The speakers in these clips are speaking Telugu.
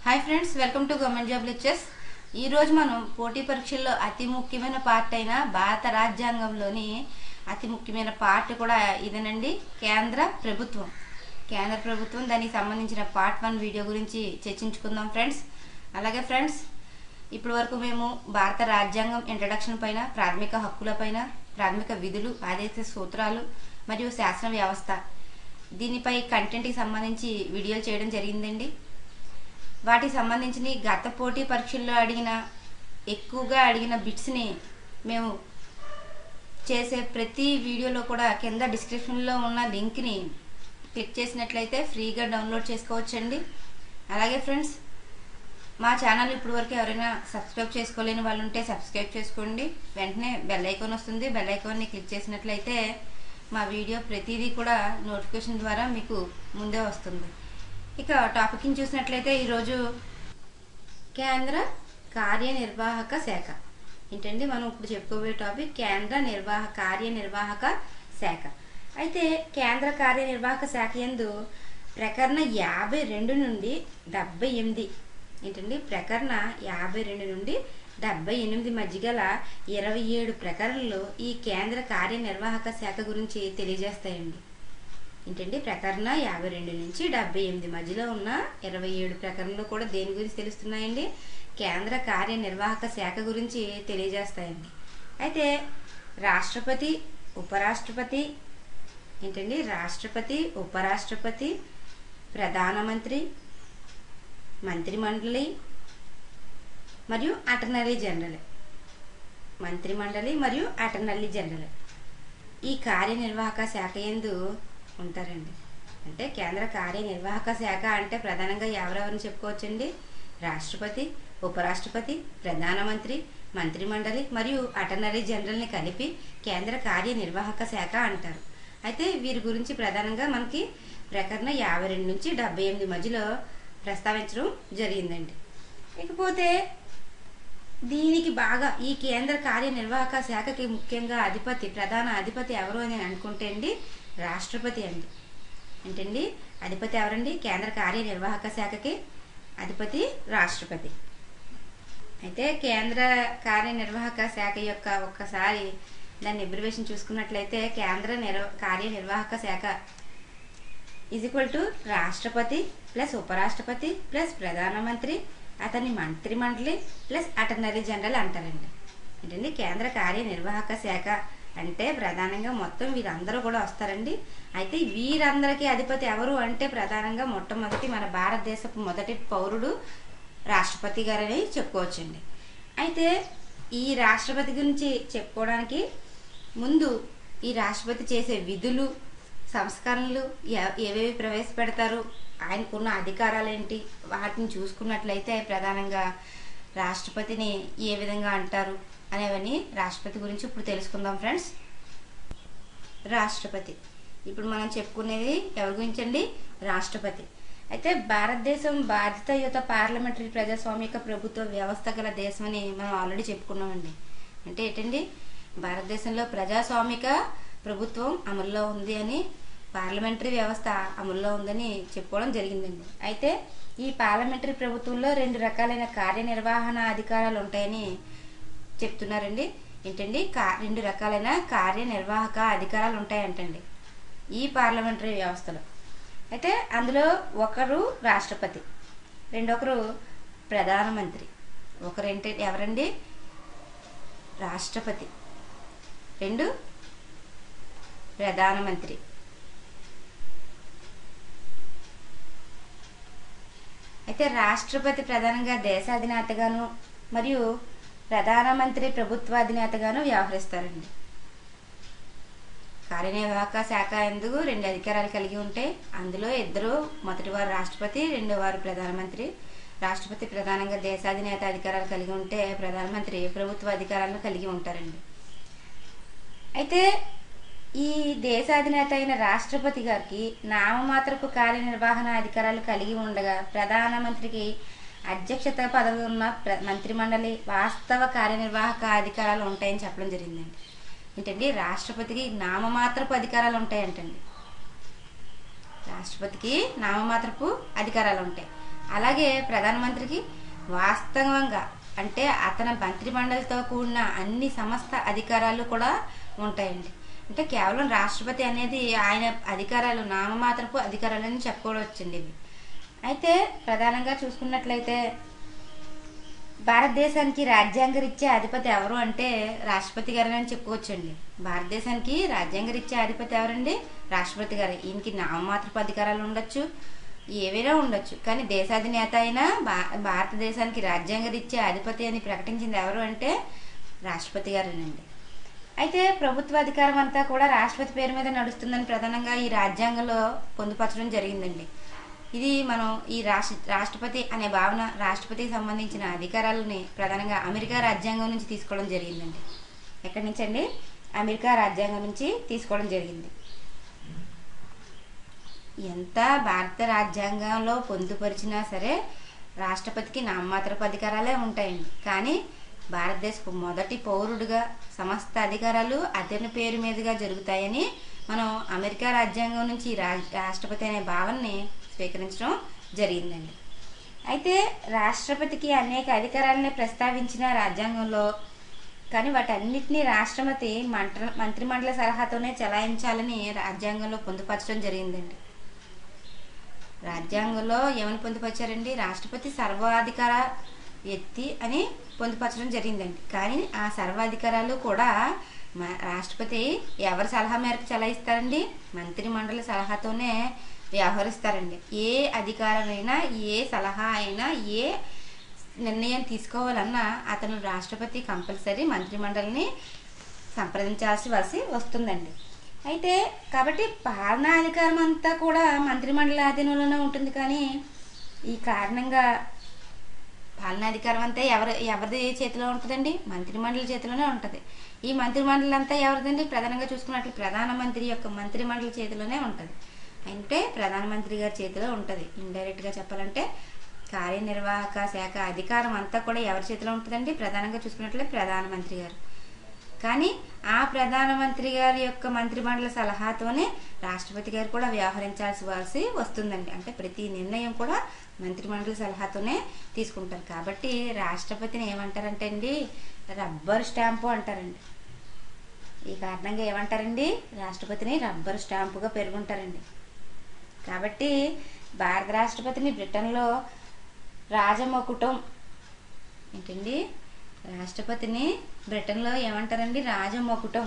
hi friends welcome to government job lectures ఈ రోజు మనం పోటీ పరీక్షల్లో అతి ముఖ్యమైన పార్ట్ అయిన భారత రాజ్యాంగంలోని అతి ముఖ్యమైన పార్ట్ కూడా ఇదేనండి కేంద్ర ప్రభుత్వం కేంద్ర ప్రభుత్వం దానికి సంబంధించిన పార్ట్ వన్ వీడియో గురించి చర్చించుకుందాం ఫ్రెండ్స్ అలాగే ఫ్రెండ్స్ ఇప్పటి వరకు మేము భారత రాజ్యాంగం ఇంట్రడక్షన్ పైన ప్రాథమిక హక్కుల పైన ప్రాథమిక విధులు ఆదేశ సూత్రాలు మరియు శాసన వ్యవస్థ దీనిపై కంటెంట్కి సంబంధించి వీడియోలు చేయడం జరిగిందండి వాటికి సంబంధించిన గత పోటీ పరీక్షల్లో అడిగిన ఎక్కువగా అడిగిన బిట్స్ని మేము చేసే ప్రతి వీడియోలో కూడా కింద డిస్క్రిప్షన్లో ఉన్న లింక్ని క్లిక్ చేసినట్లయితే ఫ్రీగా డౌన్లోడ్ చేసుకోవచ్చండి అలాగే ఫ్రెండ్స్ మా ఛానల్ ఇప్పటి వరకు ఎవరైనా సబ్స్క్రైబ్ చేసుకోలేని వాళ్ళు ఉంటే సబ్స్క్రైబ్ చేసుకోండి వెంటనే బెల్ ఐకాన్ వస్తుంది బెల్ ఐకాన్ని క్లిక్ చేసినట్లయితే మా వీడియో ప్రతిదీ కూడా నోటిఫికేషన్ ద్వారా మీకు ముందే వస్తుంది ఇక టాపిక్ని చూసినట్లయితే ఈరోజు కేంద్ర కార్యనిర్వాహక శాఖ ఏంటండి మనం ఇప్పుడు చెప్పుకోబోయే టాపిక్ కేంద్ర నిర్వాహక కార్యనిర్వాహక శాఖ అయితే కేంద్ర కార్యనిర్వాహక శాఖ యందు ప్రకరణ యాభై రెండు నుండి డెబ్బై ఎనిమిది ఏంటండి ప్రకరణ యాభై రెండు నుండి డెబ్బై ఎనిమిది మధ్య గల ఇరవై ఏడు ప్రకరణలు ఈ కేంద్ర కార్యనిర్వాహక శాఖ గురించి తెలియజేస్తాయండి ఏంటండి ప్రకరణ యాభై రెండు నుంచి డెబ్బై ఎనిమిది మధ్యలో ఉన్న ఇరవై ఏడు ప్రకరణలు కూడా దేని గురించి తెలుస్తున్నాయండి కేంద్ర కార్యనిర్వాహక శాఖ గురించి తెలియజేస్తాయండి అయితే రాష్ట్రపతి ఉపరాష్ట్రపతి ఏంటండి రాష్ట్రపతి ఉపరాష్ట్రపతి ప్రధానమంత్రి మంత్రిమండలి మరియు అటర్నరీ జనరల్ మంత్రిమండలి మరియు అటర్నరీ జనరల్ ఈ కార్యనిర్వాహక శాఖ ఎందు ఉంటారండి అంటే కేంద్ర కార్యనిర్వాహక శాఖ అంటే ప్రధానంగా ఎవరెవరిని చెప్పుకోవచ్చండి రాష్ట్రపతి ఉపరాష్ట్రపతి ప్రధానమంత్రి మంత్రిమండలి మరియు అటర్నరీ జనరల్ని కలిపి కేంద్ర కార్యనిర్వాహక శాఖ అంటారు అయితే వీరి గురించి ప్రధానంగా మనకి ప్రకరణ యాభై రెండు నుంచి డెబ్బై ఎనిమిది మధ్యలో ప్రస్తావించడం జరిగిందండి ఇకపోతే దీనికి బాగా ఈ కేంద్ర కార్యనిర్వాహక శాఖకి ముఖ్యంగా అధిపతి ప్రధాన అధిపతి ఎవరు అని అనుకుంటే అండి రాష్ట్రపతి అండి ఏంటండి అధిపతి ఎవరండి కేంద్ర కార్యనిర్వాహక శాఖకి అధిపతి రాష్ట్రపతి అయితే కేంద్ర కార్యనిర్వాహక శాఖ యొక్క ఒక్కసారి దాన్ని ఎబ్రివేషన్ చూసుకున్నట్లయితే కేంద్ర నిర్వ కార్యనిర్వాహక శాఖ ఈజ్ ఈక్వల్ టు రాష్ట్రపతి ప్లస్ ఉపరాష్ట్రపతి ప్లస్ ప్రధానమంత్రి అతని మంత్రి మండలి ప్లస్ అటర్నరీ జనరల్ అంటారండి ఏంటండి కేంద్ర కార్యనిర్వాహక శాఖ అంటే ప్రధానంగా మొత్తం వీరందరూ కూడా వస్తారండి అయితే వీరందరికీ అధిపతి ఎవరు అంటే ప్రధానంగా మొట్టమొదటి మన భారతదేశపు మొదటి పౌరుడు రాష్ట్రపతి గారని చెప్పుకోవచ్చండి అయితే ఈ రాష్ట్రపతి గురించి చెప్పుకోవడానికి ముందు ఈ రాష్ట్రపతి చేసే విధులు సంస్కరణలు ఎ- ఏవేవి ప్రవేశపెడతారు ఆయనకున్న అధికారాలు ఏంటి వాటిని చూసుకున్నట్లయితే ప్రధానంగా రాష్ట్రపతిని ఏ విధంగా అంటారు అనేవన్నీ రాష్ట్రపతి గురించి ఇప్పుడు తెలుసుకుందాం ఫ్రెండ్స్ రాష్ట్రపతి ఇప్పుడు మనం చెప్పుకునేది ఎవరి గురించి అండి రాష్ట్రపతి అయితే భారతదేశం బాధ్యతాయుత పార్లమెంటరీ ప్రజాస్వామిక ప్రభుత్వ వ్యవస్థ గల దేశం అని మనం ఆల్రెడీ చెప్పుకున్నామండి అంటే ఏంటండి భారతదేశంలో ప్రజాస్వామిక ప్రభుత్వం అమల్లో ఉంది అని పార్లమెంటరీ వ్యవస్థ అమల్లో ఉందని చెప్పుకోవడం జరిగిందండి అయితే ఈ పార్లమెంటరీ ప్రభుత్వంలో రెండు రకాలైన కార్యనిర్వహణ అధికారాలు ఉంటాయని చెప్తున్నారండి ఏంటండి కా రెండు రకాలైన కార్యనిర్వాహక అధికారాలు ఉంటాయంటండి ఈ పార్లమెంటరీ వ్యవస్థలో అయితే అందులో ఒకరు రాష్ట్రపతి రెండొకరు ప్రధానమంత్రి ఒకరేంటి ఎవరండి రాష్ట్రపతి రెండు ప్రధానమంత్రి అయితే రాష్ట్రపతి ప్రధానంగా దేశాధినేతగాను మరియు ప్రధానమంత్రి ప్రభుత్వాధినేతగాను వ్యవహరిస్తారండి కార్యనిర్వాహక శాఖ ఎందుకు రెండు అధికారాలు కలిగి ఉంటే అందులో ఇద్దరు మొదటి వారు రాష్ట్రపతి రెండో వారు ప్రధానమంత్రి రాష్ట్రపతి ప్రధానంగా దేశాధినేత అధికారాలు కలిగి ఉంటే ప్రధానమంత్రి ప్రభుత్వ అధికారాలను కలిగి ఉంటారండి అయితే ఈ దేశాధినేత అయిన రాష్ట్రపతి గారికి నామమాత్రపు కార్యనిర్వహణ అధికారాలు కలిగి ఉండగా ప్రధానమంత్రికి అధ్యక్షత పదవి ఉన్న ప్ర- మంత్రిమండలి వాస్తవ కార్యనిర్వాహక అధికారాలు ఉంటాయని చెప్పడం జరిగిందండి ఏంటండి రాష్ట్రపతికి నామమాత్రపు అధికారాలు ఉంటాయంటండి రాష్ట్రపతికి నామమాత్రపు అధికారాలు ఉంటాయి అలాగే ప్రధానమంత్రికి వాస్తవంగా అంటే అతని మంత్రి మండలితో కూడిన అన్ని సమస్త అధికారాలు కూడా ఉంటాయండి అంటే కేవలం రాష్ట్రపతి అనేది ఆయన అధికారాలు నామమాత్రపు అధికారాలని చెప్పుకోవచ్చండి ఇవి అయితే ప్రధానంగా చూసుకున్నట్లయితే భారతదేశానికి రాజ్యాంగరీత్యా అధిపతి ఎవరు అంటే రాష్ట్రపతి గారు అని చెప్పుకోవచ్చండి భారతదేశానికి రాజ్యాంగరీత్యా అధిపతి ఎవరండి రాష్ట్రపతి గారు ఈయనకి నామమాత్రపు అధికారాలు ఉండొచ్చు ఏవైనా ఉండొచ్చు కానీ దేశాధినేత అయినా భా భారతదేశానికి రాజ్యాంగరీత్యా అధిపతి అని ప్రకటించింది ఎవరు అంటే రాష్ట్రపతి గారేనండి అయితే ప్రభుత్వ అధికారం అంతా కూడా రాష్ట్రపతి పేరు మీద నడుస్తుందని ప్రధానంగా ఈ రాజ్యాంగంలో పొందుపరచడం జరిగిందండి ఇది మనం ఈ రాష్ట్ర రాష్ట్రపతి అనే భావన రాష్ట్రపతికి సంబంధించిన అధికారాలని ప్రధానంగా అమెరికా రాజ్యాంగం నుంచి తీసుకోవడం జరిగిందండి ఎక్కడి నుంచి అండి అమెరికా రాజ్యాంగం నుంచి తీసుకోవడం జరిగింది ఎంత భారత రాజ్యాంగంలో పొందుపరిచినా సరే రాష్ట్రపతికి నామమాత్రపు అధికారాలే ఉంటాయండి కానీ భారతదేశపు మొదటి పౌరుడిగా సమస్త అధికారాలు అతని పేరు మీదుగా జరుగుతాయని మనం అమెరికా రాజ్యాంగం నుంచి ఈ రా- రాష్ట్రపతి అనే భావనని స్వీకరించడం జరిగిందండి అయితే రాష్ట్రపతికి అనేక అధికారాలని ప్రస్తావించిన రాజ్యాంగంలో కానీ వాటన్నిటినీ రాష్ట్రపతి మంత్ర మంత్రిమండలి సలహాతోనే చెలాయించాలని రాజ్యాంగంలో పొందుపరచడం జరిగిందండి రాజ్యాంగంలో ఏమని పొందుపరిచారండి రాష్ట్రపతి సర్వాధికార వ్యక్తి అని పొందుపరచడం జరిగిందండి కానీ ఆ సర్వాధికారాలు కూడా మ- రాష్ట్రపతి ఎవరి సలహా మేరకు చెలాయిస్తారండి మంత్రి మండలి సలహాతోనే వ్యవహరిస్తారండి ఏ అధికారమైనా ఏ సలహా అయినా ఏ నిర్ణయం తీసుకోవాలన్నా అతను రాష్ట్రపతి కంపల్సరీ మంత్రి మండలిని సంప్రదించాల్సి వలసి వస్తుందండి అయితే కాబట్టి పాలనా అధికారం అంతా కూడా మంత్రిమండలి ఆధీనంలోనే ఉంటుంది కానీ ఈ కారణంగా పాలనాధికారం అంతా ఎవరి ఎవరిది చేతిలో ఉంటుందండి మంత్రిమండలి చేతిలోనే ఉంటుంది ఈ మంత్రిమండలి అంతా ఎవరిదండి ప్రధానంగా చూసుకున్నట్లు ప్రధానమంత్రి యొక్క మంత్రిమండలి చేతిలోనే ఉంటుంది అంటే ప్రధానమంత్రి గారి చేతిలో ఉంటుంది ఇండైరెక్ట్గా చెప్పాలంటే కార్యనిర్వాహక శాఖ అధికారం అంతా కూడా ఎవరి చేతిలో ఉంటుందండి ప్రధానంగా చూసుకున్నట్లే ప్రధానమంత్రి గారు కానీ ఆ ప్రధానమంత్రి గారి యొక్క మంత్రిమండలి సలహాతోనే రాష్ట్రపతి గారు కూడా వ్యవహరించాల్సి వలసి వస్తుందండి అంటే ప్రతి నిర్ణయం కూడా మంత్రిమండలి సలహాతోనే తీసుకుంటారు కాబట్టి రాష్ట్రపతిని ఏమంటారంటే అండి రబ్బర్ స్టాంపు అంటారండి ఈ కారణంగా ఏమంటారండి రాష్ట్రపతిని రబ్బర్ స్టాంపుగా పెరుగుంటారండి కాబట్టి భారత రాష్ట్రపతిని బ్రిటన్లో రాజమకుటం ఏంటండి రాష్ట్రపతిని బ్రిటన్లో ఏమంటారండి రాజమకుటం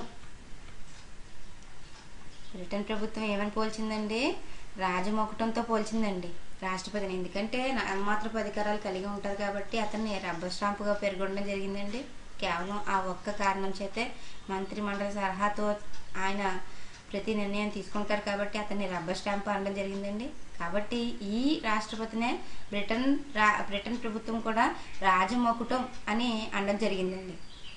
బ్రిటన్ ప్రభుత్వం ఏమని పోల్చిందండి రాజమకుటంతో పోల్చిందండి రాష్ట్రపతిని ఎందుకంటే నామమాత్రపు అధికారాలు కలిగి ఉంటారు కాబట్టి అతన్ని రబ్బర్ స్టాంపుగా పేర్కొనడం జరిగిందండి కేవలం ఆ ఒక్క కారణం చేతే మంత్రి మండలి సలహాతో ఆయన ప్రతి నిర్ణయం తీసుకుంటారు కాబట్టి అతన్ని రబ్బర్ స్టాంప్ అనడం జరిగిందండి కాబట్టి ఈ రాష్ట్రపతినే బ్రిటన్ రా బ్రిటన్ ప్రభుత్వం కూడా రాజమకుటం అని అనడం జరిగిందండి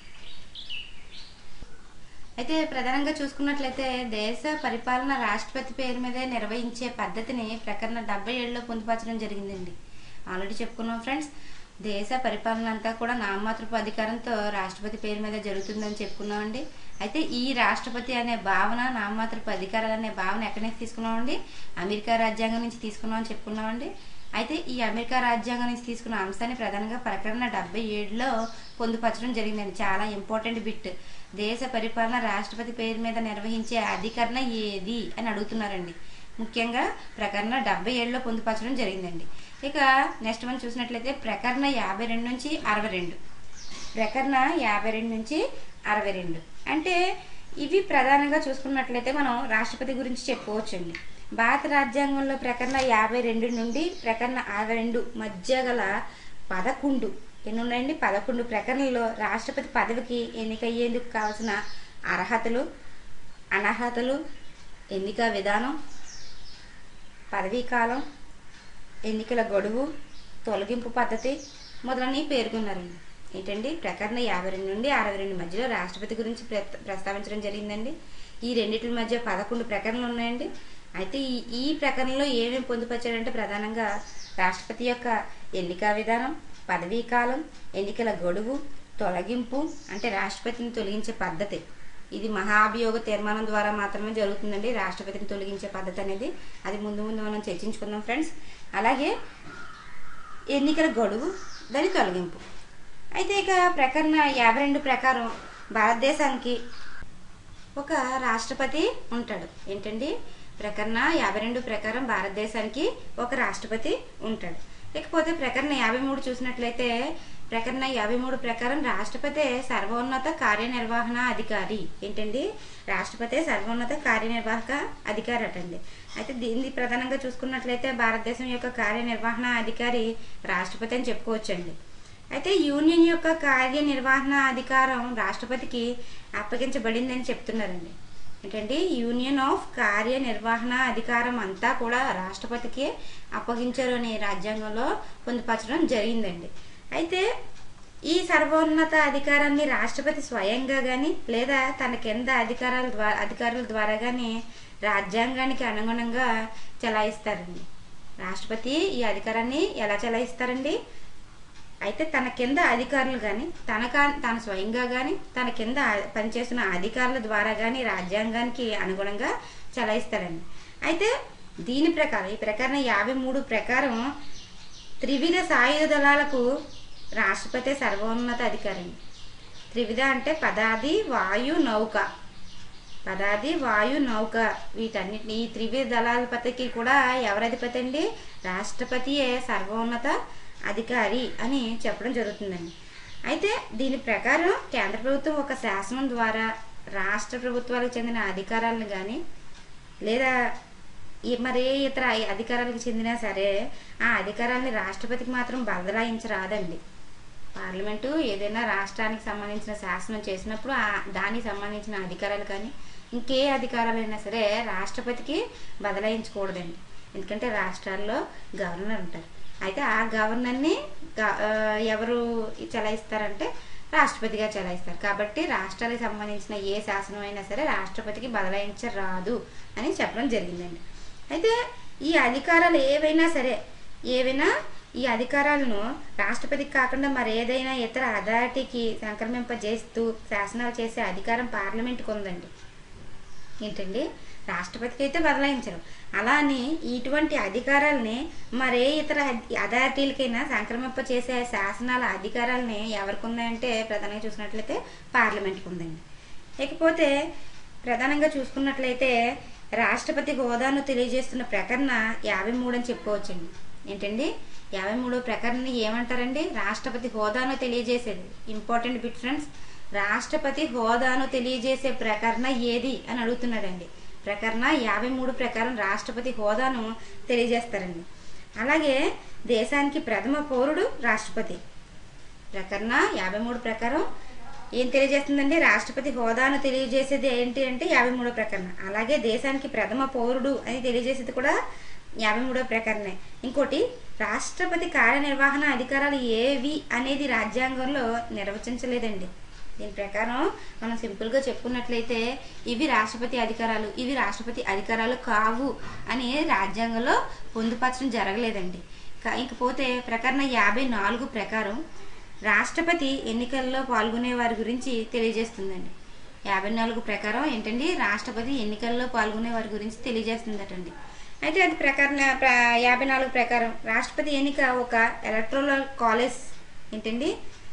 అయితే ప్రధానంగా చూసుకున్నట్లయితే దేశ పరిపాలన రాష్ట్రపతి పేరు మీదే నిర్వహించే పద్ధతిని ప్రకరణ డెబ్బై ఏడులో పొందుపరచడం జరిగిందండి ఆల్రెడీ చెప్పుకున్నాం ఫ్రెండ్స్ దేశ పరిపాలన అంతా కూడా నామమాత్రపు అధికారంతో రాష్ట్రపతి పేరు మీద జరుగుతుందని చెప్పుకున్నామండి అయితే ఈ రాష్ట్రపతి అనే భావన నామమాత్రపు అధికారాలు అనే భావన ఎక్కడి నుంచి తీసుకున్నామండి అమెరికా రాజ్యాంగం నుంచి తీసుకున్నామని చెప్పుకున్నామండి అయితే ఈ అమెరికా రాజ్యాంగం నుంచి తీసుకున్న అంశాన్ని ప్రధానంగా ప్రకటన డెబ్బై ఏడులో పొందుపరచడం జరిగిందండి చాలా ఇంపార్టెంట్ బిట్ దేశ పరిపాలన రాష్ట్రపతి పేరు మీద నిర్వహించే అధికరణ ఏది అని అడుగుతున్నారండి ముఖ్యంగా ప్రకరణ డెబ్బై ఏడులో పొందుపరచడం జరిగిందండి ఇక నెక్స్ట్ మనం చూసినట్లయితే ప్రకరణ యాభై రెండు నుంచి అరవై రెండు ప్రకరణ యాభై రెండు నుంచి అరవై రెండు అంటే ఇవి ప్రధానంగా చూసుకున్నట్లయితే మనం రాష్ట్రపతి గురించి చెప్పుకోవచ్చండి భారత రాజ్యాంగంలో ప్రకరణ యాభై రెండు నుండి ప్రకరణ అరవై రెండు మధ్య గల పదకొండు ఎన్ని ఉన్నాయండి పదకొండు ప్రకరణలో రాష్ట్రపతి పదవికి ఎన్నికయ్యేందుకు కావాల్సిన అర్హతలు అనర్హతలు ఎన్నిక విధానం పదవీ కాలం ఎన్నికల గడువు తొలగింపు పద్ధతి మొదలన్నీ పేర్కొన్నారండి ఏంటండి ప్రకరణ యాభై రెండు నుండి అరవై రెండు మధ్యలో రాష్ట్రపతి గురించి ప్ర- ప్రస్తావించడం జరిగిందండి ఈ రెండింటి మధ్య పదకొండు ప్రకరణలు ఉన్నాయండి అయితే ఈ ఈ ప్రకరణలో ఏమేమి పొందుపరిచాడంటే ప్రధానంగా రాష్ట్రపతి యొక్క ఎన్నికా విధానం పదవీ కాలం ఎన్నికల గడువు తొలగింపు అంటే రాష్ట్రపతిని తొలగించే పద్ధతి ఇది మహాభియోగ తీర్మానం ద్వారా మాత్రమే జరుగుతుందండి రాష్ట్రపతిని తొలగించే పద్ధతి అనేది అది ముందు ముందు మనం చర్చించుకుందాం ఫ్రెండ్స్ అలాగే ఎన్నికల గడువు దాని తొలగింపు అయితే ఇక ప్రకరణ యాభై రెండు ప్రకారం భారతదేశానికి ఒక రాష్ట్రపతి ఉంటాడు ఏంటండి ప్రకరణ యాభై రెండు ప్రకారం భారతదేశానికి ఒక రాష్ట్రపతి ఉంటాడు ఇకపోతే ప్రకరణ యాభై మూడు చూసినట్లయితే ప్రకరణ యాభై మూడు ప్రకారం రాష్ట్రపతి సర్వోన్నత కార్యనిర్వహణ అధికారి ఏంటండి రాష్ట్రపతి సర్వోన్నత కార్యనిర్వాహక అధికారి అటండి అయితే దీన్ని ప్రధానంగా చూసుకున్నట్లయితే భారతదేశం యొక్క కార్యనిర్వహణ అధికారి రాష్ట్రపతి అని చెప్పుకోవచ్చండి అయితే యూనియన్ యొక్క కార్యనిర్వహణ అధికారం రాష్ట్రపతికి అప్పగించబడిందని చెప్తున్నారండి ఏంటండి యూనియన్ ఆఫ్ కార్యనిర్వహణ అధికారం అంతా కూడా రాష్ట్రపతికి అప్పగించారు అని రాజ్యాంగంలో పొందుపరచడం జరిగిందండి అయితే ఈ సర్వోన్నత అధికారాన్ని రాష్ట్రపతి స్వయంగా కానీ లేదా తన కింద అధికారాల ద్వారా అధికారుల ద్వారా కానీ రాజ్యాంగానికి అనుగుణంగా చెలాయిస్తారండి రాష్ట్రపతి ఈ అధికారాన్ని ఎలా చెలాయిస్తారండి అయితే తన కింద అధికారులు కానీ తన కా- తన స్వయంగా కానీ తన కింద పనిచేస్తున్న అధికారుల ద్వారా కానీ రాజ్యాంగానికి అనుగుణంగా చలాయిస్తారండి అయితే దీని ప్రకారం ఈ ప్రకారం యాభై మూడు ప్రకారం త్రివిధ సాయుధ దళాలకు రాష్ట్రపతి సర్వోన్నత అధికారి త్రివిధ అంటే పదాది వాయు నౌక పదాది వాయు నౌక వీటన్నిటిని ఈ త్రివిధ దళాధిపతికి కూడా ఎవరు అధిపతి అండి రాష్ట్రపతియే సర్వోన్నత అధికారి అని చెప్పడం జరుగుతుందండి అయితే దీని ప్రకారం కేంద్ర ప్రభుత్వం ఒక శాసనం ద్వారా రాష్ట్ర ప్రభుత్వాలకు చెందిన అధికారాలను కానీ లేదా ఈ మరే ఇతర అధికారాలకు చెందినా సరే ఆ అధికారాన్ని రాష్ట్రపతికి మాత్రం బదలాయించరాదండి పార్లమెంటు ఏదైనా రాష్ట్రానికి సంబంధించిన శాసనం చేసినప్పుడు ఆ దానికి సంబంధించిన అధికారాలు కానీ ఇంకే అధికారాలైనా సరే రాష్ట్రపతికి బదలాయించకూడదండి ఎందుకంటే రాష్ట్రాల్లో గవర్నర్ ఉంటారు అయితే ఆ గవర్నర్ని గ- ఆ, ఎవరు చలాయిస్తారంటే రాష్ట్రపతిగా చలాయిస్తారు కాబట్టి రాష్ట్రాలకు సంబంధించిన ఏ శాసనం అయినా సరే రాష్ట్రపతికి బదలాయించరాదు అని చెప్పడం జరిగిందండి అయితే ఈ అధికారాలు ఏవైనా సరే ఏవైనా ఈ అధికారాలను రాష్ట్రపతికి కాకుండా మరి ఏదైనా ఇతర అథారిటీకి సంక్రమింపజేస్తూ శాసనాలు చేసే అధికారం పార్లమెంట్కి ఉందండి ఏంటండి రాష్ట్రపతికి అయితే బదలాయించరు అలా అని ఇటువంటి అధికారాలని మరే ఇతర అధి- అథారిటీలకైనా సంక్రమింప చేసే శాసనాల అధికారాలని ఎవరికి ఉన్నాయంటే ప్రధానంగా చూసినట్లయితే పార్లమెంట్కి ఉందండి ఇకపోతే ప్రధానంగా చూసుకున్నట్లయితే రాష్ట్రపతి హోదాను తెలియజేస్తున్న ప్రకరణ యాభై మూడు అని చెప్పుకోవచ్చండి ఏంటండి యాభై మూడో ప్రకరణ ఏమంటారండి రాష్ట్రపతి హోదాను తెలియజేసేది ఇంపార్టెంట్ బిట్ ఫ్రెండ్స్ రాష్ట్రపతి హోదాను తెలియజేసే ప్రకరణ ఏది అని అడుగుతున్నారండి ప్రకరణ యాభై మూడు ప్రకారం రాష్ట్రపతి హోదాను తెలియజేస్తారండి అలాగే దేశానికి ప్రథమ పౌరుడు రాష్ట్రపతి ప్రకరణ యాభై మూడు ప్రకారం ఏం తెలియజేస్తుందండి రాష్ట్రపతి హోదాను తెలియజేసేది ఏంటి అంటే యాభై మూడో ప్రకరణ అలాగే దేశానికి ప్రథమ పౌరుడు అని తెలియజేసేది కూడా యాభై మూడో ప్రకరణే ఇంకోటి రాష్ట్రపతి కార్యనిర్వహణ అధికారాలు ఏవి అనేది రాజ్యాంగంలో నిర్వచించలేదండి దీని ప్రకారం మనం సింపుల్గా చెప్పుకున్నట్లయితే ఇవి రాష్ట్రపతి అధికారాలు ఇవి రాష్ట్రపతి అధికారాలు కావు అని రాజ్యాంగంలో పొందుపరచడం జరగలేదండి కా- ఇంకపోతే ప్రకరణ యాభై నాలుగు ప్రకారం రాష్ట్రపతి ఎన్నికల్లో పాల్గొనే వారి గురించి తెలియజేస్తుందండి యాభై నాలుగు ప్రకారం ఏంటండి రాష్ట్రపతి ఎన్నికల్లో పాల్గొనే వారి గురించి తెలియజేస్తుందటండి అయితే అది ప్రకారం ప్ర- యాభై నాలుగు ప్రకారం రాష్ట్రపతి ఎన్నిక ఒక ఎలక్ట్రోరల్ కాలేజ్ ఏంటండి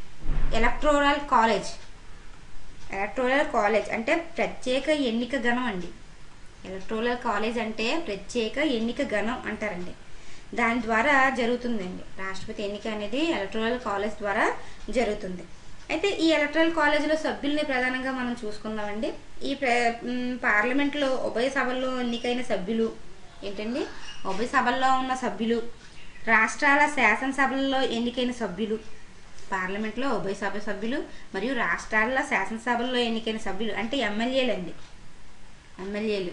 ఎలక్ట్రోరల్ కాలేజ్ ఎలక్ట్రోరల్ కాలేజ్ అంటే ప్రత్యేక ఎన్నిక గణం అండి ఎలక్ట్రోరల్ కాలేజ్ అంటే ప్రత్యేక ఎన్నిక గణం అంటారండి దాని ద్వారా జరుగుతుందండి రాష్ట్రపతి ఎన్నిక అనేది ఎలక్ట్రోరల్ కాలేజ్ ద్వారా జరుగుతుంది అయితే ఈ ఎలక్ట్రల్ కాలేజీలో సభ్యుల్ని ప్రధానంగా మనం చూసుకుందామండి ఈ ప్ర మ్, పార్లమెంట్లో ఉభయ సభల్లో ఎన్నికైన సభ్యులు ఏంటండి ఉభయ సభల్లో ఉన్న సభ్యులు రాష్ట్రాల శాసనసభల్లో ఎన్నికైన సభ్యులు పార్లమెంట్లో ఉభయ సభ సభ్యులు మరియు రాష్ట్రాల శాసనసభల్లో ఎన్నికైన సభ్యులు అంటే ఎమ్మెల్యేలు అండి ఎమ్మెల్యేలు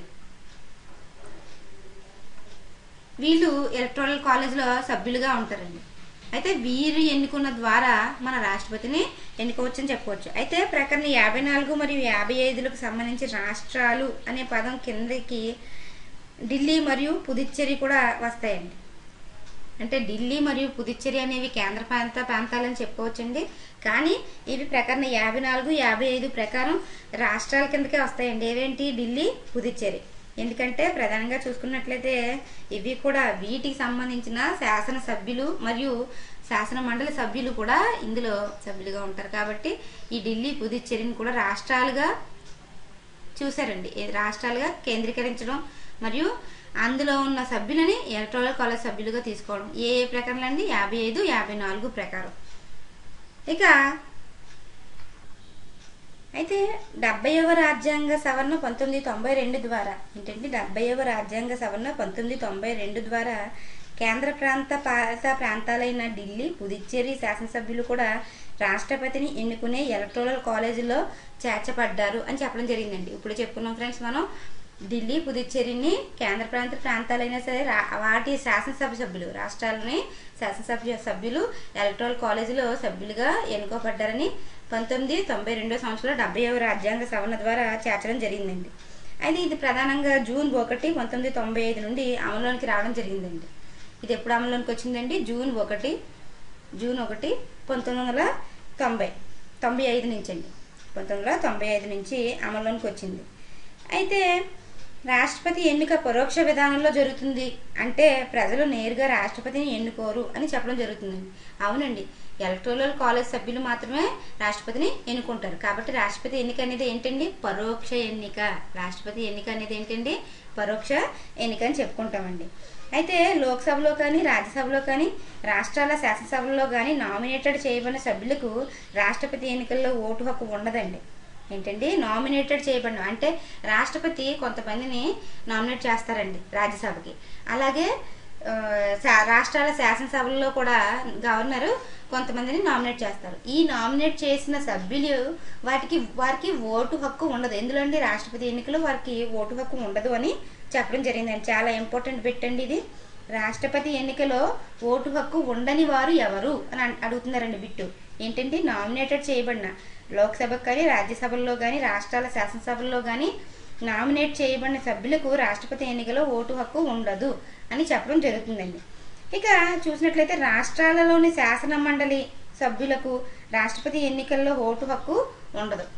వీళ్ళు ఎలక్ట్రల్ కాలేజ్లో సభ్యులుగా ఉంటారండి అయితే వీరు ఎన్నుకున్న ద్వారా మన రాష్ట్రపతిని ఎన్నుకోవచ్చని చెప్పవచ్చు అయితే ప్రకరణ యాభై నాలుగు మరియు యాభై ఐదులకు సంబంధించి రాష్ట్రాలు అనే పదం కిందకి ఢిల్లీ మరియు పుదుచ్చేరి కూడా వస్తాయండి అంటే ఢిల్లీ మరియు పుదుచ్చేరి అనేవి కేంద్ర ప్రాంత ప్రాంతాలని చెప్పుకోవచ్చండి కానీ ఇవి ప్రకరణ యాభై నాలుగు యాభై ఐదు ప్రకారం రాష్ట్రాల కిందకే వస్తాయండి ఏవేంటి ఢిల్లీ పుదుచ్చేరి ఎందుకంటే ప్రధానంగా చూసుకున్నట్లయితే ఇవి కూడా వీటికి సంబంధించిన శాసన సభ్యులు మరియు శాసన మండలి సభ్యులు కూడా ఇందులో సభ్యులుగా ఉంటారు కాబట్టి ఈ ఢిల్లీ పుదుచ్చేరిని కూడా రాష్ట్రాలుగా చూశారండి ఈ రాష్ట్రాలుగా కేంద్రీకరించడం మరియు అందులో ఉన్న సభ్యులని ఎలక్ట్రల్ కాలేజ్ సభ్యులుగా తీసుకోవడం ఏ ఏ ప్రకారంలో అండి యాభై ఐదు యాభై నాలుగు ప్రకారం ఇక అయితే డెబ్బైవ రాజ్యాంగ సవరణ పంతొమ్మిది తొంభై రెండు ద్వారా ఏంటంటే డెబ్బైవ రాజ్యాంగ సవరణ పంతొమ్మిది తొంభై రెండు ద్వారా కేంద్ర ప్రాంత పాలిత ప్రాంతాలైన ఢిల్లీ పుదుచ్చేరి శాసనసభ్యులు కూడా రాష్ట్రపతిని ఎన్నుకునే ఎలక్ట్రల్ కాలేజీలో చేర్చబడ్డారు అని చెప్పడం జరిగిందండి ఇప్పుడు చెప్పుకున్నాం ఫ్రెండ్స్ మనం ఢిల్లీ పుదుచ్చేరిని కేంద్ర ప్రాంత ప్రాంతాలైనా సరే రా- వాటి శాసనసభ సభ్యులు రాష్ట్రాలని శాసనసభ సభ్యులు ఎలక్ట్రల్ కాలేజీలో సభ్యులుగా ఎన్నుకోబడ్డారని పంతొమ్మిది తొంభై రెండో సంవత్సరంలో డెబ్బైవ రాజ్యాంగ సవరణ ద్వారా చేర్చడం జరిగిందండి అయితే ఇది ప్రధానంగా జూన్ ఒకటి పంతొమ్మిది తొంభై ఐదు నుండి అమలులోనికి రావడం జరిగిందండి ఇది ఎప్పుడు అమలులోనికి వచ్చిందండి జూన్ ఒకటి జూన్ ఒకటి పంతొమ్మిది వందల తొంభై తొంభై ఐదు నుంచి అండి పంతొమ్మిది వందల తొంభై ఐదు నుంచి అమల్లోనికి వచ్చింది అయితే రాష్ట్రపతి ఎన్నిక పరోక్ష విధానంలో జరుగుతుంది అంటే ప్రజలు నేరుగా రాష్ట్రపతిని ఎన్నుకోరు అని చెప్పడం జరుగుతుందండి అవునండి ఎలక్టోరల్ కాలేజ్ సభ్యులు మాత్రమే రాష్ట్రపతిని ఎన్నుకుంటారు కాబట్టి రాష్ట్రపతి ఎన్నిక అనేది ఏంటండి పరోక్ష ఎన్నిక రాష్ట్రపతి ఎన్నిక అనేది ఏంటండి పరోక్ష ఎన్నిక అని చెప్పుకుంటామండి అయితే లోక్సభలో కానీ రాజ్యసభలో కానీ రాష్ట్రాల శాసనసభలో కానీ నామినేటెడ్ చేయబడిన సభ్యులకు రాష్ట్రపతి ఎన్నికల్లో ఓటు హక్కు ఉండదండి ఏంటండి నామినేటెడ్ చేయబడిన అంటే రాష్ట్రపతి కొంతమందిని నామినేట్ చేస్తారండి రాజ్యసభకి అలాగే ఆ, శా- రాష్ట్రాల శాసనసభల్లో కూడా గవర్నర్ కొంతమందిని నామినేట్ చేస్తారు ఈ నామినేట్ చేసిన సభ్యులు వాటికి వారికి ఓటు హక్కు ఉండదు ఎందులో అండి రాష్ట్రపతి ఎన్నికలో వారికి ఓటు హక్కు ఉండదు అని చెప్పడం జరిగిందండి చాలా ఇంపార్టెంట్ పెట్టండి ఇది రాష్ట్రపతి ఎన్నికలో ఓటు హక్కు ఉండని వారు ఎవరు అని అన్- అడుగుతున్నారండి బిట్టు ఏంటంటే నామినేటెడ్ చేయబడిన లోక్సభకు కానీ రాజ్యసభల్లో కానీ రాష్ట్రాల శాసనసభల్లో కానీ నామినేట్ చేయబడిన సభ్యులకు రాష్ట్రపతి ఎన్నికలో ఓటు హక్కు ఉండదు అని చెప్పడం జరుగుతుందండి ఇక చూసినట్లయితే రాష్ట్రాలలోని శాసన మండలి సభ్యులకు రాష్ట్రపతి ఎన్నికల్లో ఓటు హక్కు ఉండదు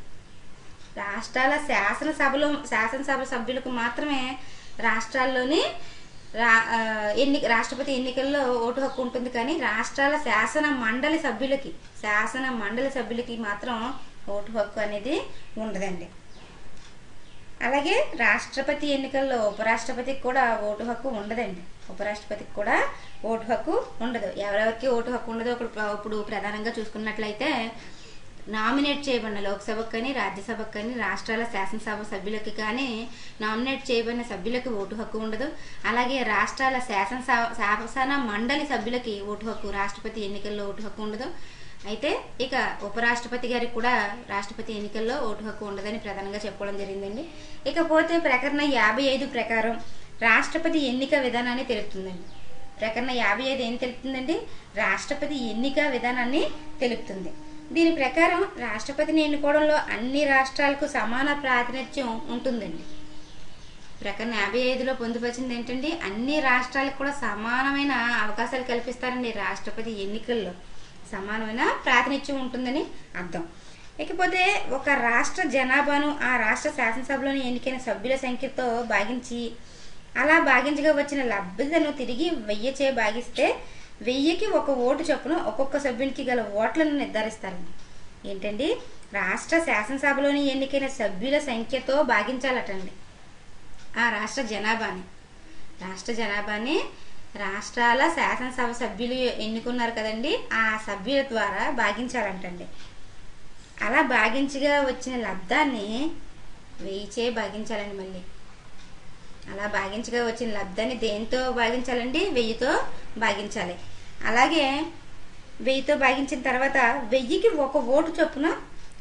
రాష్ట్రాల శాసనసభలో శాసనసభ సభ్యులకు మాత్రమే రాష్ట్రాల్లోని రా ఆ, ఎన్ని రాష్ట్రపతి ఎన్నికల్లో ఓటు హక్కు ఉంటుంది కానీ రాష్ట్రాల శాసన మండలి సభ్యులకి శాసన మండలి సభ్యులకి మాత్రం ఓటు హక్కు అనేది ఉండదండి అలాగే రాష్ట్రపతి ఎన్నికల్లో ఉపరాష్ట్రపతికి కూడా ఓటు హక్కు ఉండదండి ఉపరాష్ట్రపతికి కూడా ఓటు హక్కు ఉండదు ఎవరెవరికి ఓటు హక్కు ఉండదో ఇప్పుడు ఇప్పుడు ప్రధానంగా చూసుకున్నట్లయితే నామినేట్ చేయబడిన లోక్సభకు కానీ రాజ్యసభకు కానీ రాష్ట్రాల శాసనసభ సభ్యులకి కానీ నామినేట్ చేయబడిన సభ్యులకి ఓటు హక్కు ఉండదు అలాగే రాష్ట్రాల శాసనసభ శాసన మండలి సభ్యులకి ఓటు హక్కు రాష్ట్రపతి ఎన్నికల్లో ఓటు హక్కు ఉండదు అయితే ఇక ఉపరాష్ట్రపతి గారికి కూడా రాష్ట్రపతి ఎన్నికల్లో ఓటు హక్కు ఉండదని ప్రధానంగా చెప్పుకోవడం జరిగిందండి ఇకపోతే ప్రకరణ యాభై ఐదు ప్రకారం రాష్ట్రపతి ఎన్నిక విధానాన్ని తెలుపుతుందండి ప్రకరణ యాభై ఐదు ఏం తెలుపుతుందండి రాష్ట్రపతి ఎన్నిక విధానాన్ని తెలుపుతుంది దీని ప్రకారం రాష్ట్రపతిని ఎన్నుకోవడంలో అన్ని రాష్ట్రాలకు సమాన ప్రాతినిధ్యం ఉంటుందండి ప్రకరణ యాభై ఐదులో పొందుపరిచింది ఏంటండి అన్ని రాష్ట్రాలకు కూడా సమానమైన అవకాశాలు కల్పిస్తారండి రాష్ట్రపతి ఎన్నికల్లో సమానమైన ప్రాతినిధ్యం ఉంటుందని అర్థం ఇకపోతే ఒక రాష్ట్ర జనాభాను ఆ రాష్ట్ర శాసనసభలోని ఎన్నికైన సభ్యుల సంఖ్యతో భాగించి అలా భాగించగా వచ్చిన లబ్ధితను తిరిగి వెయ్యి చే భాగిస్తే వెయ్యికి ఒక ఓటు చొప్పున ఒక్కొక్క సభ్యునికి గల ఓట్లను నిర్ధారిస్తారండి ఏంటండి రాష్ట్ర శాసనసభలోని ఎన్నికైన సభ్యుల సంఖ్యతో భాగించాలటండి ఆ రాష్ట్ర జనాభాని రాష్ట్ర జనాభాని రాష్ట్రాల శాసనసభ సభ్యులు ఎన్నుకున్నారు కదండి ఆ సభ్యుల ద్వారా భాగించాలంటండి అలా భాగించగా వచ్చిన లబ్ధాన్ని వెయ్యిచే భాగించాలండి మళ్ళీ అలా భాగించగా వచ్చిన లబ్ధాన్ని దేంతో భాగించాలండి వెయ్యితో భాగించాలి అలాగే వెయ్యితో భాగించిన తర్వాత వెయ్యికి ఒక ఓటు చొప్పున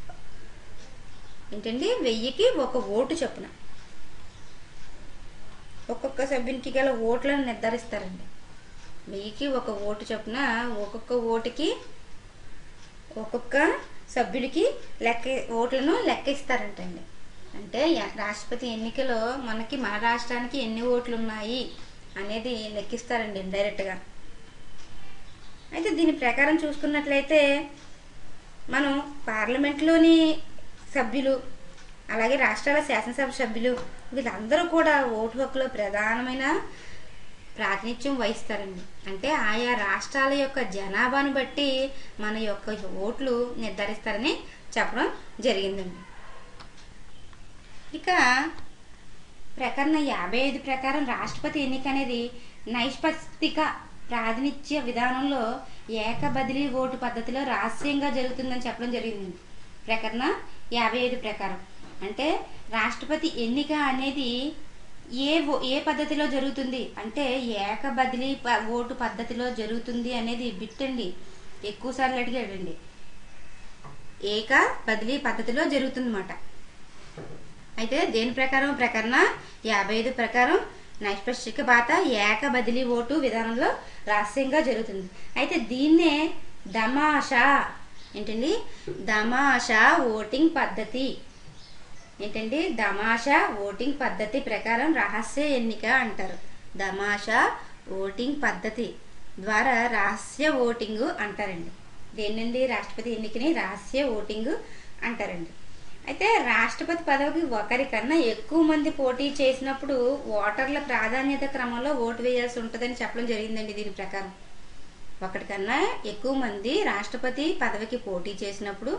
ఏంటండి వెయ్యికి ఒక ఓటు చొప్పున ఒక్కొక్క సభ్యునికి గల ఓట్లను నిర్ధారిస్తారండి వెయ్యికి ఒక ఓటు చొప్పున ఒక్కొక్క ఓటుకి ఒక్కొక్క సభ్యుడికి లెక్క ఓట్లను లెక్కిస్తారంటండి అంటే య- రాష్ట్రపతి ఎన్నికలో మనకి మన రాష్ట్రానికి ఎన్ని ఓట్లు ఉన్నాయి అనేది లెక్కిస్తారండి ఇండైరెక్ట్గా అయితే దీని ప్రకారం చూసుకున్నట్లయితే మనం పార్లమెంట్లోని సభ్యులు అలాగే రాష్ట్రాల శాసనసభ సభ్యులు వీళ్ళందరూ కూడా ఓటు హక్కులో ప్రధానమైన ప్రాతినిధ్యం వహిస్తారండి అంటే ఆయా రాష్ట్రాల యొక్క జనాభాను బట్టి మన యొక్క ఓట్లు నిర్ధారిస్తారని చెప్పడం జరిగిందండి ఇక ప్రకరణ యాభై ఐదు ప్రకారం రాష్ట్రపతి ఎన్నిక అనేది నైష్పత్తిక ప్రాతినిధ్య విధానంలో ఏక బదిలీ ఓటు పద్ధతిలో రహస్యంగా జరుగుతుందని చెప్పడం జరిగింది ప్రకరణ యాభై ఐదు ప్రకారం అంటే రాష్ట్రపతి ఎన్నిక అనేది ఏ ఓ- ఏ పద్ధతిలో జరుగుతుంది అంటే ఏక బదిలీ ప- ఓటు పద్ధతిలో జరుగుతుంది అనేది బిట్ అండి ఎక్కువ సార్లు అడిగాడండి ఏక బదిలీ పద్ధతిలో జరుగుతుందన్నమాట అయితే దేని ప్రకారం ప్రకరణ యాభై ఐదు ప్రకారం నైష్పక్షిక బాత ఏక బదిలీ ఓటు విధానంలో రహస్యంగా జరుగుతుంది అయితే దీన్నే దమాషా ఏంటండి దమాషా ఓటింగ్ పద్ధతి ఏంటండి దమాషా ఓటింగ్ పద్ధతి ప్రకారం రహస్య ఎన్నిక అంటారు దమాషా ఓటింగ్ పద్ధతి ద్వారా రహస్య ఓటింగ్ అంటారండి దేనండి రాష్ట్రపతి ఎన్నికని రహస్య ఓటింగ్ అంటారండి అయితే రాష్ట్రపతి పదవికి ఒకరికన్నా ఎక్కువ మంది పోటీ చేసినప్పుడు ఓటర్ల ప్రాధాన్యత క్రమంలో ఓటు వేయాల్సి ఉంటుందని చెప్పడం జరిగిందండి దీని ప్రకారం ఒకటికన్నా ఎక్కువ మంది రాష్ట్రపతి పదవికి పోటీ చేసినప్పుడు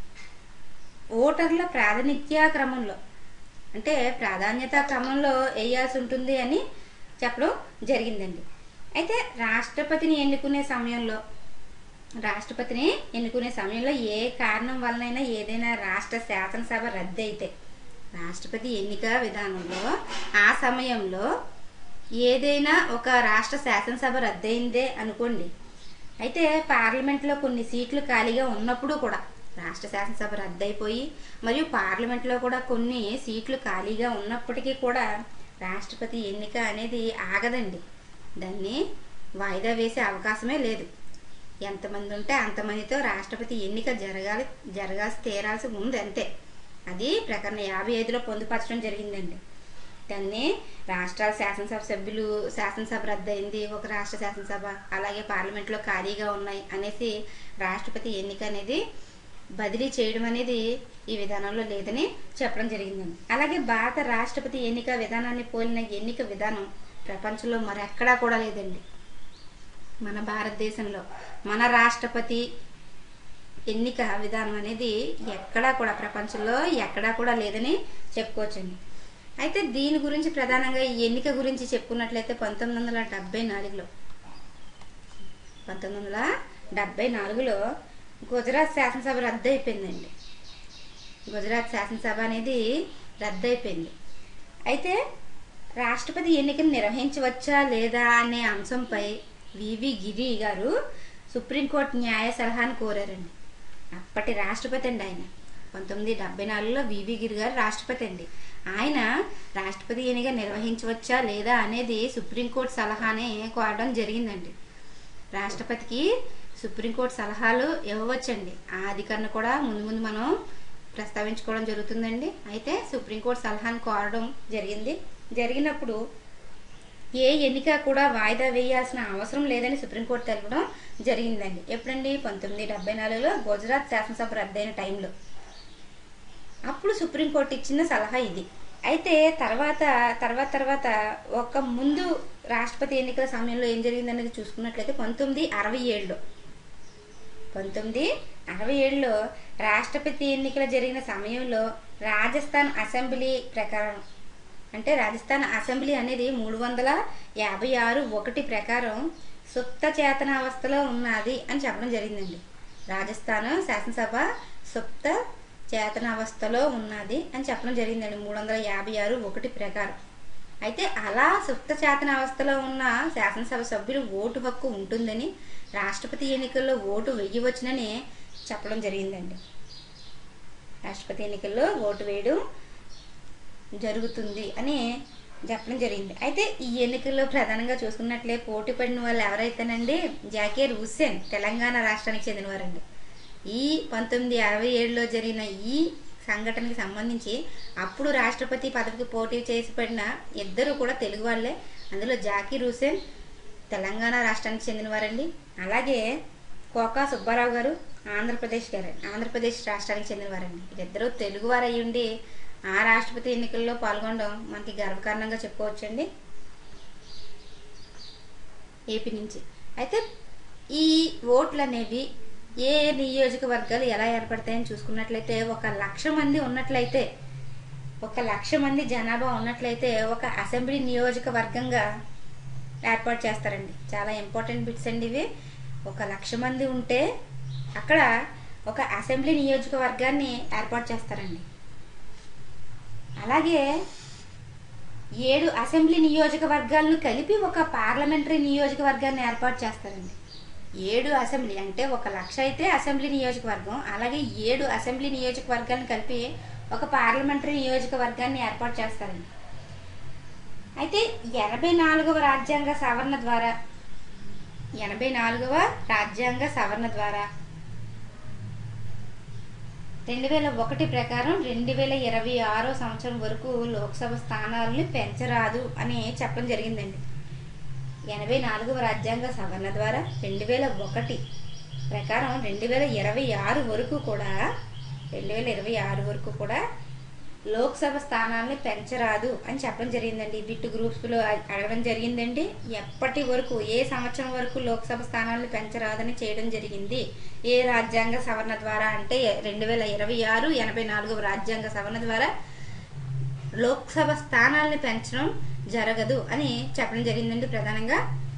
ఓటర్ల ప్రాతినిధ్య క్రమంలో అంటే ప్రాధాన్యత క్రమంలో వేయాల్సి ఉంటుంది అని చెప్పడం జరిగిందండి అయితే రాష్ట్రపతిని ఎన్నుకునే సమయంలో రాష్ట్రపతిని ఎన్నుకునే సమయంలో ఏ కారణం వలనైనా ఏదైనా రాష్ట్ర శాసనసభ రద్దు అయితే రాష్ట్రపతి ఎన్నిక విధానంలో ఆ సమయంలో ఏదైనా ఒక రాష్ట్ర శాసనసభ రద్దయిందే అనుకోండి అయితే పార్లమెంట్లో కొన్ని సీట్లు ఖాళీగా ఉన్నప్పుడు కూడా రాష్ట్ర శాసనసభ రద్దయిపోయి మరియు పార్లమెంట్లో కూడా కొన్ని సీట్లు ఖాళీగా ఉన్నప్పటికీ కూడా రాష్ట్రపతి ఎన్నిక అనేది ఆగదండి దాన్ని వాయిదా వేసే అవకాశమే లేదు ఎంతమంది ఉంటే అంతమందితో రాష్ట్రపతి ఎన్నిక జరగాలి జరగాల్సి తీరాల్సి ఉంది అంతే అది ప్రకరణ యాభై ఐదులో పొందుపరచడం జరిగిందండి దాన్ని రాష్ట్రాల శాసనసభ సభ్యులు శాసనసభ రద్దయింది ఒక రాష్ట్ర శాసనసభ అలాగే పార్లమెంట్లో ఖాళీగా ఉన్నాయి అనేసి రాష్ట్రపతి ఎన్నిక అనేది బదిలీ చేయడం అనేది ఈ విధానంలో లేదని చెప్పడం జరిగిందండి అలాగే భారత రాష్ట్రపతి ఎన్నిక విధానాన్ని పోలిన ఎన్నిక విధానం ప్రపంచంలో మరెక్కడా కూడా లేదండి మన భారతదేశంలో మన రాష్ట్రపతి ఎన్నిక విధానం అనేది ఎక్కడా కూడా ప్రపంచంలో ఎక్కడా కూడా లేదని చెప్పుకోవచ్చండి అయితే దీని గురించి ప్రధానంగా ఈ ఎన్నిక గురించి చెప్పుకున్నట్లయితే పంతొమ్మిది వందల డెబ్బై నాలుగులో పంతొమ్మిది వందల డెబ్బై నాలుగులో గుజరాత్ శాసనసభ రద్దు అయిపోయిందండి గుజరాత్ శాసనసభ అనేది రద్దు అయిపోయింది అయితే రాష్ట్రపతి ఎన్నికను నిర్వహించవచ్చా లేదా అనే అంశంపై వివి గిరి గారు సుప్రీంకోర్టు న్యాయ సలహాను కోరారండి అప్పటి రాష్ట్రపతి అండి ఆయన పంతొమ్మిది డెబ్బై నాలుగులో వివి గిరి గారు రాష్ట్రపతి అండి ఆయన రాష్ట్రపతి ఎన్నిక నిర్వహించవచ్చా లేదా అనేది సుప్రీంకోర్టు సలహానే కోరడం జరిగిందండి రాష్ట్రపతికి సుప్రీంకోర్టు సలహాలు ఇవ్వవచ్చండి ఆ అధికారిని కూడా ముందు ముందు మనం ప్రస్తావించుకోవడం జరుగుతుందండి అయితే సుప్రీంకోర్టు సలహాను కోరడం జరిగింది జరిగినప్పుడు ఏ ఎన్నిక కూడా వాయిదా వేయాల్సిన అవసరం లేదని సుప్రీంకోర్టు తెలపడం జరిగిందండి ఎప్పుడండి పంతొమ్మిది డెబ్బై నాలుగులో గుజరాత్ శాసనసభ రద్దయిన టైంలో అప్పుడు సుప్రీంకోర్టు ఇచ్చిన సలహా ఇది అయితే తర్వాత తర్వాత తర్వాత ఒక ముందు రాష్ట్రపతి ఎన్నికల సమయంలో ఏం జరిగిందనేది చూసుకున్నట్లయితే పంతొమ్మిది అరవై ఏడులో పంతొమ్మిది అరవై ఏడులో రాష్ట్రపతి ఎన్నికలు జరిగిన సమయంలో రాజస్థాన్ అసెంబ్లీ ప్రకారం అంటే రాజస్థాన్ అసెంబ్లీ అనేది మూడు వందల యాభై ఆరు ఒకటి ప్రకారం సుప్త చేతన అవస్థలో ఉన్నది అని చెప్పడం జరిగిందండి రాజస్థాన్ శాసనసభ సుప్త చేతన అవస్థలో ఉన్నది అని చెప్పడం జరిగిందండి మూడు వందల యాభై ఆరు ఒకటి ప్రకారం అయితే అలా సుప్త చేతన అవస్థలో ఉన్న శాసనసభ సభ్యులు ఓటు హక్కు ఉంటుందని రాష్ట్రపతి ఎన్నికల్లో ఓటు వేయవచ్చునని చెప్పడం జరిగిందండి రాష్ట్రపతి ఎన్నికల్లో ఓటు వేయడం జరుగుతుంది అని చెప్పడం జరిగింది అయితే ఈ ఎన్నికల్లో ప్రధానంగా చూసుకున్నట్లే పోటీ పడిన వాళ్ళు ఎవరైతేనండి జాకీర్ హుస్సేన్ తెలంగాణ రాష్ట్రానికి చెందినవారండి ఈ పంతొమ్మిది అరవై ఏడులో జరిగిన ఈ సంఘటనకి సంబంధించి అప్పుడు రాష్ట్రపతి పదవికి పోటీ చేసి పడిన ఇద్దరు కూడా తెలుగు వాళ్ళే అందులో జాకీర్ హుస్సేన్ తెలంగాణ రాష్ట్రానికి చెందినవారండి అలాగే కోకా సుబ్బారావు గారు ఆంధ్రప్రదేశ్ గారు ఆంధ్రప్రదేశ్ రాష్ట్రానికి చెందినవారండి వీరిద్దరూ తెలుగువారు అయ్యి ఉండి ఆ రాష్ట్రపతి ఎన్నికల్లో పాల్గొనడం మనకి గర్వకారణంగా చెప్పుకోవచ్చండి ఏపీ నుంచి అయితే ఈ ఓట్లు అనేవి ఏ నియోజకవర్గాలు ఎలా ఏర్పడతాయని చూసుకున్నట్లయితే ఒక లక్ష మంది ఉన్నట్లయితే ఒక లక్ష మంది జనాభా ఉన్నట్లయితే ఒక అసెంబ్లీ నియోజకవర్గంగా ఏర్పాటు చేస్తారండి చాలా ఇంపార్టెంట్ బిట్స్ అండి ఇవి ఒక లక్ష మంది ఉంటే అక్కడ ఒక అసెంబ్లీ నియోజకవర్గాన్ని ఏర్పాటు చేస్తారండి అలాగే ఏడు అసెంబ్లీ నియోజకవర్గాలను కలిపి ఒక పార్లమెంటరీ నియోజకవర్గాన్ని ఏర్పాటు చేస్తారండి ఏడు అసెంబ్లీ అంటే ఒక లక్ష అయితే అసెంబ్లీ నియోజకవర్గం అలాగే ఏడు అసెంబ్లీ నియోజకవర్గాలను కలిపి ఒక పార్లమెంటరీ నియోజకవర్గాన్ని ఏర్పాటు చేస్తారండి అయితే ఎనభై నాలుగవ రాజ్యాంగ సవరణ ద్వారా ఎనభై నాలుగవ రాజ్యాంగ సవరణ ద్వారా రెండు వేల ఒకటి ప్రకారం రెండు వేల ఇరవై ఆరో సంవత్సరం వరకు లోక్సభ స్థానాలను పెంచరాదు అని చెప్పడం జరిగిందండి ఎనభై నాలుగవ రాజ్యాంగ సవరణ ద్వారా రెండు వేల ఒకటి ప్రకారం రెండు వేల ఇరవై ఆరు వరకు కూడా రెండు వేల ఇరవై ఆరు వరకు కూడా లోక్సభ స్థానాలను పెంచరాదు అని చెప్పడం జరిగిందండి బిట్ గ్రూప్స్లో అడగడం జరిగిందండి ఎప్పటి వరకు ఏ సంవత్సరం వరకు లోక్సభ స్థానాలను పెంచరాదని చేయడం జరిగింది ఏ రాజ్యాంగ సవరణ ద్వారా అంటే రెండు వేల ఇరవై ఆరు ఎనభై నాలుగవ రాజ్యాంగ సవరణ ద్వారా లోక్సభ స్థానాలను పెంచడం జరగదు అని చెప్పడం జరిగిందండి ప్రధానంగా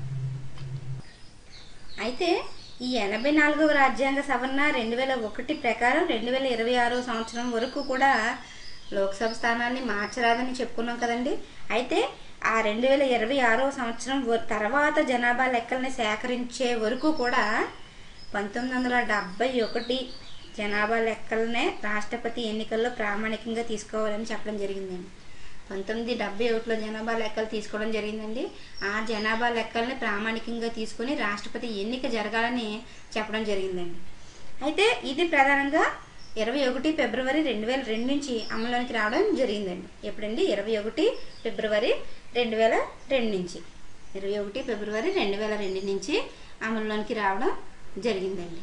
అయితే ఈ ఎనభై నాలుగవ రాజ్యాంగ సవరణ రెండు వేల ఒకటి ప్రకారం రెండు వేల ఇరవై ఆరో సంవత్సరం వరకు కూడా లోక్సభ స్థానాన్ని మార్చరాదని చెప్పుకున్నాం కదండి అయితే ఆ రెండు వేల ఇరవై ఆరో సంవత్సరం వ- తర్వాత జనాభా లెక్కల్ని సేకరించే వరకు కూడా పంతొమ్మిది వందల డెబ్బై ఒకటి జనాభా లెక్కలనే రాష్ట్రపతి ఎన్నికల్లో ప్రామాణికంగా తీసుకోవాలని చెప్పడం జరిగిందండి పంతొమ్మిది డెబ్బై ఒకటిలో జనాభా లెక్కలు తీసుకోవడం జరిగిందండి ఆ జనాభా లెక్కల్ని ప్రామాణికంగా తీసుకొని రాష్ట్రపతి ఎన్నిక జరగాలని చెప్పడం జరిగిందండి అయితే ఇది ప్రధానంగా ఇరవై ఒకటి ఫిబ్రవరి రెండు వేల రెండు నుంచి అమలులోకి రావడం జరిగిందండి ఎప్పుడండి ఇరవై ఒకటి ఫిబ్రవరి రెండు వేల రెండు నుంచి ఇరవై ఒకటి ఫిబ్రవరి రెండు వేల రెండు నుంచి అమలులోకి రావడం జరిగిందండి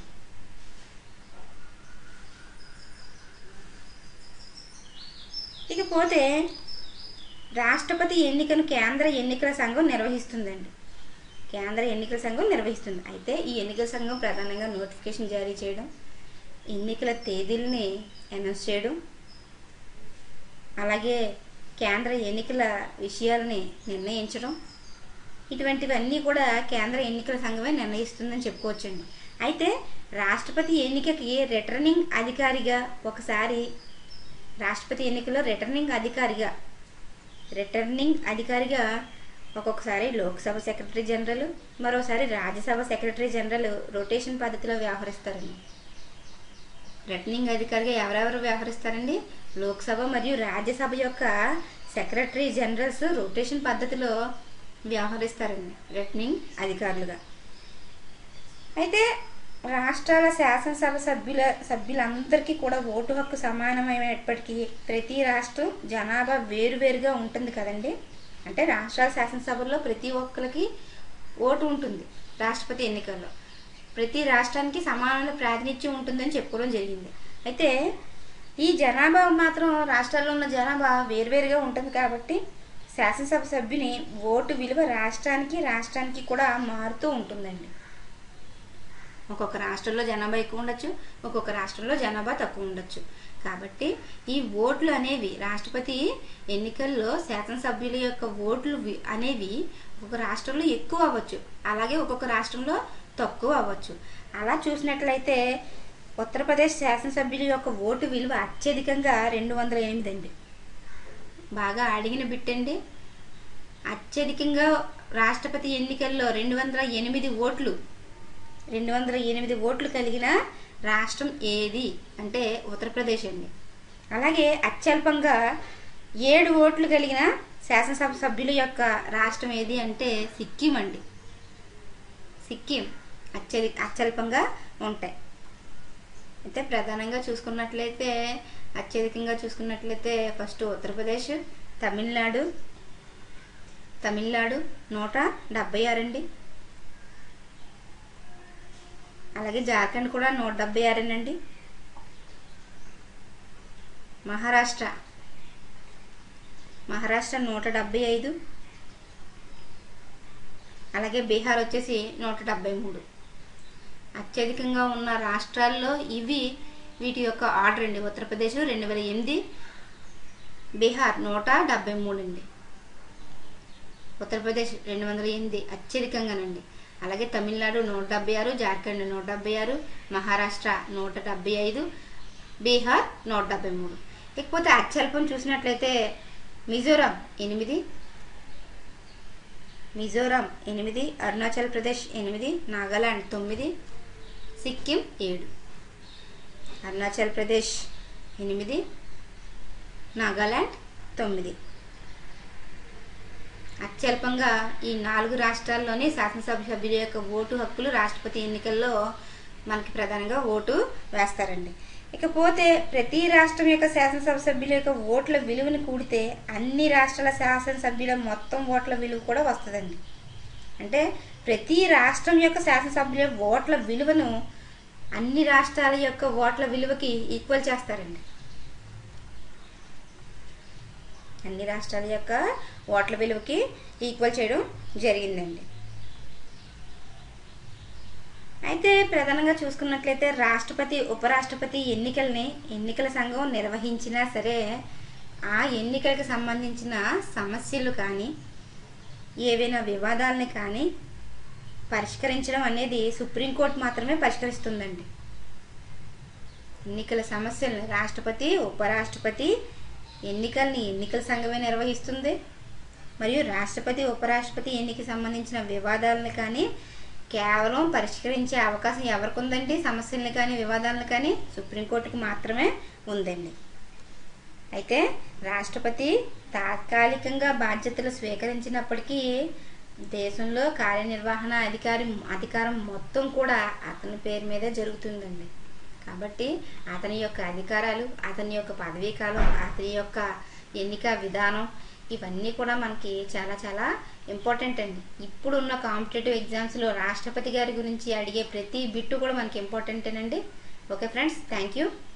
ఇకపోతే రాష్ట్రపతి ఎన్నికను కేంద్ర ఎన్నికల సంఘం నిర్వహిస్తుందండి కేంద్ర ఎన్నికల సంఘం నిర్వహిస్తుంది అయితే ఈ ఎన్నికల సంఘం ప్రధానంగా నోటిఫికేషన్ జారీ చేయడం ఎన్నికల తేదీల్ని అనౌన్స్ చేయడం అలాగే కేంద్ర ఎన్నికల విషయాలని నిర్ణయించడం ఇటువంటివన్నీ కూడా కేంద్ర ఎన్నికల సంఘమే నిర్ణయిస్తుందని చెప్పుకోవచ్చండి అయితే రాష్ట్రపతి ఎన్నికకి రిటర్నింగ్ అధికారిగా ఒకసారి రాష్ట్రపతి ఎన్నికల్లో రిటర్నింగ్ అధికారిగా రిటర్నింగ్ అధికారిగా ఒక్కొక్కసారి లోక్సభ సెక్రటరీ జనరల్ మరోసారి రాజ్యసభ సెక్రటరీ జనరల్ రొటేషన్ పద్ధతిలో వ్యవహరిస్తారండి రిటర్నింగ్ అధికారిగా ఎవరెవరు వ్యవహరిస్తారండి లోక్సభ మరియు రాజ్యసభ యొక్క సెక్రటరీ జనరల్స్ రొటేషన్ పద్ధతిలో వ్యవహరిస్తారండి రిటర్నింగ్ అధికారులుగా అయితే రాష్ట్రాల శాసనసభ సభ్యుల సభ్యులందరికీ కూడా ఓటు హక్కు సమానమైనప్పటికీ ప్రతి రాష్ట్రం జనాభా వేరువేరుగా ఉంటుంది కదండి అంటే రాష్ట్రాల శాసనసభలో ప్రతి ఒక్కరికి ఓటు ఉంటుంది రాష్ట్రపతి ఎన్నికల్లో ప్రతి రాష్ట్రానికి సమానమైన ప్రాతినిధ్యం ఉంటుందని చెప్పుకోవడం జరిగింది అయితే ఈ జనాభా మాత్రం రాష్ట్రాల్లో ఉన్న జనాభా వేరువేరుగా ఉంటుంది కాబట్టి శాసనసభ సభ్యుని ఓటు విలువ రాష్ట్రానికి రాష్ట్రానికి కూడా మారుతూ ఉంటుందండి ఒక్కొక్క రాష్ట్రంలో జనాభా ఎక్కువ ఉండొచ్చు ఒక్కొక్క రాష్ట్రంలో జనాభా తక్కువ ఉండొచ్చు కాబట్టి ఈ ఓట్లు అనేవి రాష్ట్రపతి ఎన్నికల్లో శాసనసభ్యుల యొక్క ఓట్లు వి- అనేవి ఒక్కొక్క రాష్ట్రంలో ఎక్కువ అవ్వచ్చు అలాగే ఒక్కొక్క రాష్ట్రంలో తక్కువ అవ్వచ్చు అలా చూసినట్లయితే ఉత్తరప్రదేశ్ శాసనసభ్యుల యొక్క ఓటు విలువ అత్యధికంగా రెండు వందల ఎనిమిది అండి బాగా అడిగిన బిట్టండి అత్యధికంగా రాష్ట్రపతి ఎన్నికల్లో రెండు వందల ఎనిమిది ఓట్లు రెండు వందల ఎనిమిది ఓట్లు కలిగిన రాష్ట్రం ఏది అంటే ఉత్తరప్రదేశ్ అండి అలాగే అత్యల్పంగా ఏడు ఓట్లు కలిగిన శాసనసభ సభ్యుల యొక్క రాష్ట్రం ఏది అంటే సిక్కిం అండి సిక్కిం అత్యధి అత్యల్పంగా ఉంటాయి అయితే ప్రధానంగా చూసుకున్నట్లయితే అత్యధికంగా చూసుకున్నట్లయితే ఫస్ట్ ఉత్తరప్రదేశ్ తమిళనాడు తమిళనాడు నూట డెబ్బై ఆరు అండి అలాగే జార్ఖండ్ కూడా నూట డెబ్బై ఆరేనండి మహారాష్ట్ర మహారాష్ట్ర నూట డెబ్బై ఐదు అలాగే బీహార్ వచ్చేసి నూట డెబ్బై మూడు అత్యధికంగా ఉన్న రాష్ట్రాల్లో ఇవి వీటి యొక్క ఆర్డర్ అండి ఉత్తరప్రదేశ్ రెండు వేల ఎనిమిది బీహార్ నూట డెబ్బై మూడు అండి ఉత్తరప్రదేశ్ రెండు వందల ఎనిమిది అత్యధికంగానండి అలాగే తమిళనాడు నూట డెబ్బై ఆరు జార్ఖండ్ నూట డెబ్బై ఆరు మహారాష్ట్ర నూట డెబ్బై ఐదు బీహార్ నూట డెబ్బై మూడు ఇకపోతే అత్యల్పం చూసినట్లయితే మిజోరాం ఎనిమిది మిజోరాం ఎనిమిది అరుణాచల్ ప్రదేశ్ ఎనిమిది నాగాలాండ్ తొమ్మిది సిక్కిం ఏడు అరుణాచల్ ప్రదేశ్ ఎనిమిది నాగాలాండ్ తొమ్మిది అత్యల్పంగా ఈ నాలుగు రాష్ట్రాల్లోని శాసనసభ సభ్యుల యొక్క ఓటు హక్కులు రాష్ట్రపతి ఎన్నికల్లో మనకి ప్రధానంగా ఓటు వేస్తారండి ఇకపోతే ప్రతి రాష్ట్రం యొక్క శాసనసభ సభ్యుల యొక్క ఓట్ల విలువను కూడితే అన్ని రాష్ట్రాల శాసనసభ్యుల మొత్తం ఓట్ల విలువ కూడా వస్తుందండి అంటే ప్రతి రాష్ట్రం యొక్క శాసనసభ్యుల ఓట్ల విలువను అన్ని రాష్ట్రాల యొక్క ఓట్ల విలువకి ఈక్వల్ చేస్తారండి అన్ని రాష్ట్రాల యొక్క ఓట్ల విలువకి ఈక్వల్ చేయడం జరిగిందండి అయితే ప్రధానంగా చూసుకున్నట్లయితే రాష్ట్రపతి ఉపరాష్ట్రపతి ఎన్నికల్ని ఎన్నికల సంఘం నిర్వహించినా సరే ఆ ఎన్నికలకు సంబంధించిన సమస్యలు కానీ ఏవైనా వివాదాలని కానీ పరిష్కరించడం అనేది సుప్రీంకోర్టు మాత్రమే పరిష్కరిస్తుందండి ఎన్నికల సమస్యలను రాష్ట్రపతి ఉపరాష్ట్రపతి ఎన్నికల్ని ఎన్నికల సంఘమే నిర్వహిస్తుంది మరియు రాష్ట్రపతి ఉపరాష్ట్రపతి ఎన్నికకి సంబంధించిన వివాదాలను కానీ కేవలం పరిష్కరించే అవకాశం ఎవరికి ఉందండి సమస్యలను కానీ వివాదాలను కానీ సుప్రీంకోర్టుకు మాత్రమే ఉందండి అయితే రాష్ట్రపతి తాత్కాలికంగా బాధ్యతలు స్వీకరించినప్పటికీ దేశంలో కార్యనిర్వహణ అధికారి అధికారం మొత్తం కూడా అతని పేరు మీదే జరుగుతుందండి కాబట్టి అతని యొక్క అధికారాలు అతని యొక్క పదవీ కాలం అతని యొక్క ఎన్నిక విధానం ఇవన్నీ కూడా మనకి చాలా చాలా ఇంపార్టెంట్ అండి ఇప్పుడున్న కాంపిటేటివ్ ఎగ్జామ్స్లో రాష్ట్రపతి గారి గురించి అడిగే ప్రతి బిట్టు కూడా మనకి ఇంపార్టెంటేనండి ఓకే ఫ్రెండ్స్ థ్యాంక్ యూ